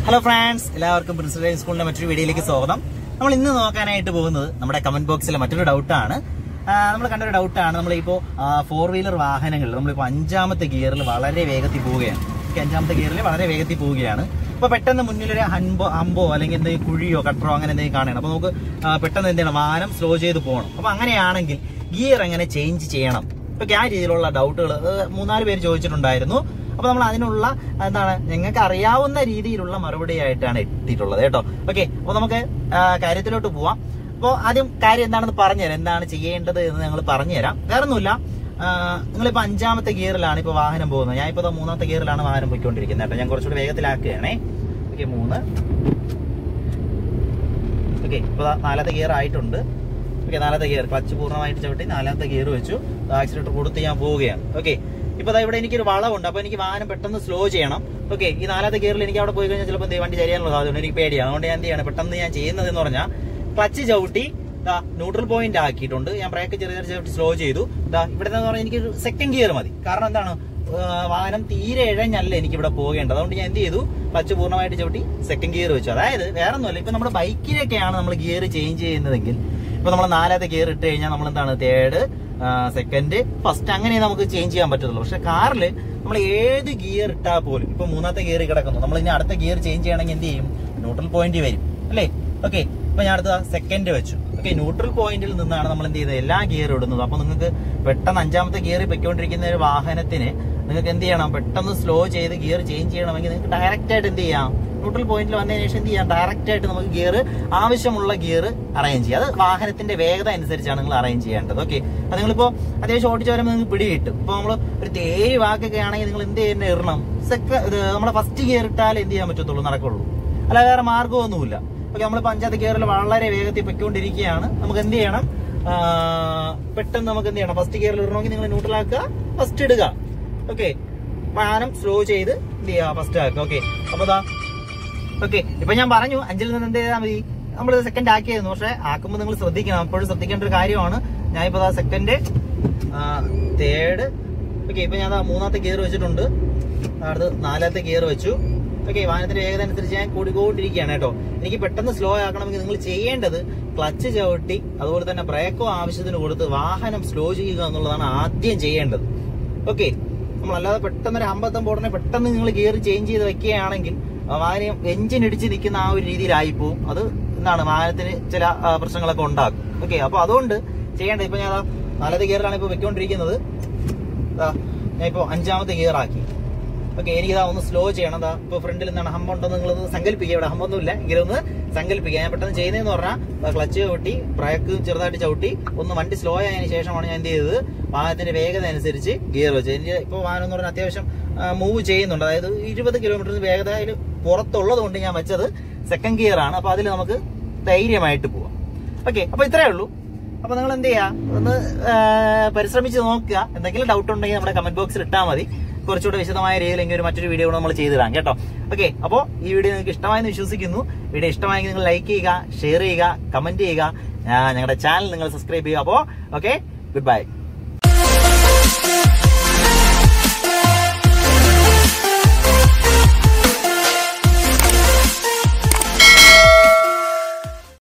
hello friends എല്ലാവർക്കും principal സ്കൂളിന്റെ മറ്റൊരു വീഡിയോയിലേക്ക് സ്വാഗതം നമ്മൾ ഇന്ന് നോക്കാനായിട്ട് പോകുന്നത് നമ്മുടെ കമന്റ് ബോക്സിലെ മറ്റൊരു ഡൗട്ടാണ് നമ്മൾ കണ്ടൊരു ഡൗട്ടാണ് നമ്മളിപ്പോൾ ഫോർ വീലർ വാഹനങ്ങളിൽ നമ്മളിപ്പോൾ അഞ്ചാമത്തെ ഗിയറിൽ വളരെ വേഗത്തിൽ പോവുകയാണ് ഓക്കേ, അഞ്ചാമത്തെ ഗിയറിൽ വളരെ വേഗത്തിൽ പോവുകയാണ് അപ്പോൾ പെട്ടെന്ന് മുന്നിലൊരു ഹൻബോ അമ്പോ അല്ലെങ്കിൽ എന്തെങ്കിലും കുഴിയോ കട്ടറോ അങ്ങനെ എന്തെങ്കിലും കാണണം അപ്പോൾ നമുക്ക് ആ, പെട്ടെന്ന് എന്ത് ചെയ്യണം വാഹനം സ്ലോ ചെയ്ത് പോകണം അപ്പോൾ അങ്ങനെയാണെങ്കിൽ ഗിയർ എങ്ങനെ ചേഞ്ച് ചെയ്യണം ഇപ്പൊ ആ രീതിയിലുള്ള ഡൗട്ടുകൾ മൂന്നാല് പേര് ചോദിച്ചിട്ടുണ്ടായിരുന്നു അപ്പൊ നമ്മൾ അതിനുള്ള എന്താണ് ഞങ്ങൾക്ക് അറിയാവുന്ന രീതിയിലുള്ള മറുപടി ആയിട്ടാണ് എത്തിയിട്ടുള്ളത് കേട്ടോ ഓക്കെ അപ്പൊ നമുക്ക് ആ, കാര്യത്തിലോട്ട് പോവാം അപ്പോൾ ആദ്യം കാര്യം എന്താണെന്ന് പറഞ്ഞുതരാം എന്താണ് ചെയ്യേണ്ടത് എന്ന് ഞങ്ങൾ പറഞ്ഞുതരാം വേറെ ഒന്നുമില്ല ആ, നിങ്ങളിപ്പോ അഞ്ചാമത്തെ ഗിയറിലാണ് ഇപ്പൊ വാഹനം പോകുന്നത് ഞാൻ ഇപ്പൊ മൂന്നാമത്തെ ഗിയറിലാണ് വാഹനം പോയിക്കൊണ്ടിരിക്കുന്നത് കേട്ടോ ഞാൻ കുറച്ചുകൂടി വേഗത്തിലാക്കുകയാണേ ഓക്കെ മൂന്ന് ഓക്കെ ഇപ്പൊ ദാ നാലാമത്തെ ഗിയർ ആയിട്ടുണ്ട് ഓക്കെ നാലാമത്തെ ഗിയർ ക്ലച്ച് പൂർണ്ണമായിട്ട് ചവിട്ടി നാലാമത്തെ ഗിയർ വെച്ചു ആക്സിലേറ്റർ കൊടുത്ത് ഞാൻ പോവുകയാണ് ഓക്കെ ഇപ്പൊ ദാ ഇവിടെ എനിക്കൊരു വളവുണ്ട് അപ്പൊ എനിക്ക് വാഹനം പെട്ടെന്ന് സ്ലോ ചെയ്യണം ഓക്കെ ഈ നാലാമത്തെ ഗിയറിൽ എനിക്ക് അവിടെ പോയി കഴിഞ്ഞാൽ ചിലപ്പോൾ വണ്ടി ചരിയാനുള്ള സാധ്യത എനിക്ക് പേടിയാണ് അതുകൊണ്ട് ഞാൻ എന്ത് ചെയ്യണം പെട്ടെന്ന് ഞാൻ ചെയ്യുന്നത് എന്ന് പറഞ്ഞാൽ ക്ലച്ച് ചവിട്ടി ദാ ന്യൂട്രൽ പോയിന്റ് ആക്കിയിട്ടുണ്ട് ഞാൻ ബ്രേക്ക് ചെറിയ ചെറിയ ചവിട്ടി സ്ലോ ചെയ്തു ദാ ഇവിടെ എന്ന് പറഞ്ഞാൽ എനിക്ക് ഒരു സെക്കൻഡ് ഗിയർ മതി കാരണം എന്താണ് ആ, വാഹനം തീരെ ഇഴഞ്ഞല്ല എനിക്ക് ഇവിടെ പോകേണ്ടത് അതുകൊണ്ട് ഞാൻ എന്ത് ചെയ്തു ക്ലച്ച് പൂർണ്ണമായിട്ട് ചവിട്ടി സെക്കൻഡ് ഗിയർ വെച്ചു അതായത് വേറെ ഒന്നുമല്ല ഇപ്പൊ നമ്മുടെ ബൈക്കിലൊക്കെയാണ് നമ്മൾ ഗിയർ ചേഞ്ച് ചെയ്യുന്നതെങ്കിൽ ഇപ്പൊ നമ്മൾ നാലാമത്തെ ഗിയർ ഇട്ട് കഴിഞ്ഞാൽ നമ്മൾ എന്താണ് തേർഡ് സെക്കൻഡ് ഫസ്റ്റ് അങ്ങനെ നമുക്ക് ചേഞ്ച് ചെയ്യാൻ പറ്റത്തുള്ളൂ പക്ഷെ കാറിൽ നമ്മൾ ഏത് ഗിയർ ഇട്ടാൽ പോലും ഇപ്പൊ മൂന്നാമത്തെ ഗിയർ കിടക്കുന്നു നമ്മൾ ഇനി അടുത്ത ഗിയർ ചേഞ്ച് ചെയ്യണമെങ്കിൽ എന്ത് ചെയ്യും ന്യൂട്രൽ പോയിന്റ് വരും അല്ലേ ഓക്കെ ഇപ്പൊ ഞാൻ അടുത്ത സെക്കൻഡ് വെച്ചു ഓക്കെ ന്യൂട്രൽ പോയിന്റിൽ നിന്നാണ് നമ്മൾ എന്ത് ചെയ്യുന്നത് എല്ലാ ഗിയർ ഇടുന്നത് അപ്പൊ നിങ്ങൾക്ക് പെട്ടെന്ന് അഞ്ചാമത്തെ ഗിയർ പൊയ്ക്കൊണ്ടിരിക്കുന്ന ഒരു വാഹനത്തിന് നിങ്ങൾക്ക് എന്ത് ചെയ്യണം പെട്ടെന്ന് സ്ലോ ചെയ്ത് ഗിയർ ചേഞ്ച് ചെയ്യണമെങ്കിൽ നിങ്ങൾക്ക് ഡയറക്റ്റ് ആയിട്ട് എന്ത് ചെയ്യാം ന്യൂട്രൽ പോയിന്റിൽ വന്നതിന് ശേഷം എന്ത് ചെയ്യാം ഡയറക്റ്റ് ആയിട്ട് നമുക്ക് ഗിയർ ആവശ്യമുള്ള ഗിയർ അറേഞ്ച് ചെയ്യാം അത് വാഹനത്തിന്റെ വേഗത അനുസരിച്ചാണ് നിങ്ങൾ അറേഞ്ച് ചെയ്യേണ്ടത് ഓക്കെ അത് നിങ്ങളിപ്പോ അത്യാവശ്യം ഓടിച്ചു വരുമ്പോൾ നിങ്ങൾക്ക് പിടി കിട്ടും ഇപ്പൊ നമ്മൾ ഒരു തേഴ് വാക്കൊക്കെ ആണെങ്കിൽ നിങ്ങൾ എന്ത് ചെയ്യുന്ന ഇടണം സെക്ക ഇത് നമ്മുടെ ഫസ്റ്റ് ഗിയർ ഇട്ടാൽ എന്ത് ചെയ്യാൻ പറ്റത്തുള്ളൂ നടക്കുള്ളൂ അല്ല വേറെ മാർഗമൊന്നുമില്ല ഓക്കെ നമ്മൾ പഞ്ചായത്ത് ഗിയറിൽ വളരെ വേഗത്തിൽ പൊയ്ക്കൊണ്ടിരിക്കുകയാണ് നമുക്ക് എന്ത് ചെയ്യണം ആ, പെട്ടെന്ന് നമുക്ക് എന്ത് ചെയ്യണം ഫസ്റ്റ് ഗിയറിൽ ഇടണമെങ്കിൽ നിങ്ങൾ ന്യൂട്രലാക്കുക ഫസ്റ്റ് ഇടുക ഓക്കെ വാഹനം സ്ലോ ചെയ്ത് എന്ത് ചെയ്യുക ഫസ്റ്റ് ആക്കുക ഓക്കെ അപ്പൊ ദാ ഓക്കെ ഇപ്പൊ ഞാൻ പറഞ്ഞു അഞ്ചിൽ നിന്ന് എന്ത് ചെയ്താൽ മതി നമ്മൾ സെക്കൻഡ് ആക്കിയായിരുന്നു പക്ഷെ ആക്കുമ്പോൾ നിങ്ങൾ ശ്രദ്ധിക്കണം അപ്പോഴും ശ്രദ്ധിക്കേണ്ട ഒരു കാര്യമാണ് ഞാൻ ഇപ്പൊ സെക്കൻഡ് തേർഡ് ഓക്കെ ഇപ്പൊ ഞാൻ ദാ മൂന്നാമത്തെ ഗിയർ വെച്ചിട്ടുണ്ട് അടുത്ത് നാലാമത്തെ ഗിയർ വെച്ചു ഓക്കെ വാഹനത്തിന്റെ വേഗത അനുസരിച്ച് ഞാൻ കൂടിക്കൊണ്ടിരിക്കുകയാണ് കേട്ടോ എനിക്ക് പെട്ടെന്ന് സ്ലോ ആക്കണമെങ്കിൽ നിങ്ങൾ ചെയ്യേണ്ടത് ക്ലച്ച് ചവിട്ടി അതുപോലെ തന്നെ ബ്രേക്കോ ആവശ്യത്തിന് കൊടുത്ത് വാഹനം സ്ലോ ചെയ്യുക എന്നുള്ളതാണ് ആദ്യം ചെയ്യേണ്ടത് ഓക്കെ നമ്മളല്ലാതെ പെട്ടെന്ന് ഒരു അമ്പത്തമ്പ ഉടനെ പെട്ടെന്ന് നിങ്ങൾ ഗിയർ ചേഞ്ച് ചെയ്ത് വെക്കുകയാണെങ്കിൽ ആ വാഹനം എഞ്ചിൻ ഇടിച്ച് നിൽക്കുന്ന ആ ഒരു രീതിയിലായി പോവും അത് എന്താണ് വാഹനത്തിന് ചില ആ, പ്രശ്നങ്ങളൊക്കെ ഉണ്ടാക്കും ഓക്കെ അപ്പൊ അതുകൊണ്ട് ചെയ്യേണ്ടത് ഇപ്പൊ ഞാൻ ദാ നാലാമത്തെ ഗിയറിലാണ് ഇപ്പൊ വെക്കൊണ്ടിരിക്കുന്നത് ദാ, ഞാൻ ഇപ്പൊ അഞ്ചാമത്തെ ഗിയർ ആക്കി ഓക്കെ എനിക്കിതാ ഒന്ന് സ്ലോ ചെയ്യണം ദാ ഇപ്പൊ ഫ്രണ്ടിൽ എന്താണ് ഹമ്പ് ഉണ്ടെന്ന് നിങ്ങൾ സങ്കല്പിക്കുക ഇവിടെ ഹമ്പൊന്നുമില്ല എങ്കിലും ഒന്ന് സങ്കല്പിക്കുക ഞാൻ പെട്ടെന്ന് ചെയ്യുന്നതെന്ന് പറഞ്ഞാൽ ക്ലച്ച് ചവിട്ടി ബ്രേക്ക് ചെറുതായിട്ട് ചവിട്ടി ഒന്ന് വണ്ടി സ്ലോ ആയതിനു ശേഷമാണ് ഞാൻ എന്ത് ചെയ്തത് വാഹനത്തിന്റെ വേഗത അനുസരിച്ച് ഗിയർ വെച്ചത് എനിക്ക് ഇപ്പോൾ വാഹനം എന്ന് പറഞ്ഞാൽ അത്യാവശ്യം മൂവ് ചെയ്യുന്നുണ്ട് അതായത് ഇരുപത് കിലോമീറ്റർ വേഗതയിൽ പുറത്തുള്ളത് കൊണ്ട് ഞാൻ വെച്ചത് സെക്കൻഡ് ഗിയർ ആണ് അപ്പൊ അതിൽ നമുക്ക് ധൈര്യമായിട്ട് പോവാം ഓക്കെ അപ്പൊ ഇത്രേ ഉള്ളൂ അപ്പൊ നിങ്ങൾ എന്ത് ചെയ്യാ ഒന്ന് ആ, പരിശ്രമിച്ച് നോക്കുക എന്തെങ്കിലും ഡൗട്ട് ഉണ്ടെങ്കിൽ നമ്മുടെ കമന്റ് ബോക്സിൽ ഇട്ടാൽ മതി കുറച്ചുകൂടെ വിശദമായ രീതിയിൽ എങ്കിൽ ഒരു മറ്റൊരു വീഡിയോ കൂടെ നമ്മൾ ചെയ്തിടാം കേട്ടോ ഓക്കെ അപ്പോൾ ഈ വീഡിയോ നിങ്ങൾക്ക് ഇഷ്ടമായെന്ന് വിശ്വസിക്കുന്നു വീഡിയോ ഇഷ്ടമായെങ്കിൽ നിങ്ങൾ ലൈക്ക് ചെയ്യുക ഷെയർ ചെയ്യുക കമന്റ് ചെയ്യുക ആ, ഞങ്ങളുടെ ചാനൽ നിങ്ങൾ സബ്സ്ക്രൈബ് ചെയ്യുക അപ്പോൾ ഓക്കെ ഗുഡ് ബൈ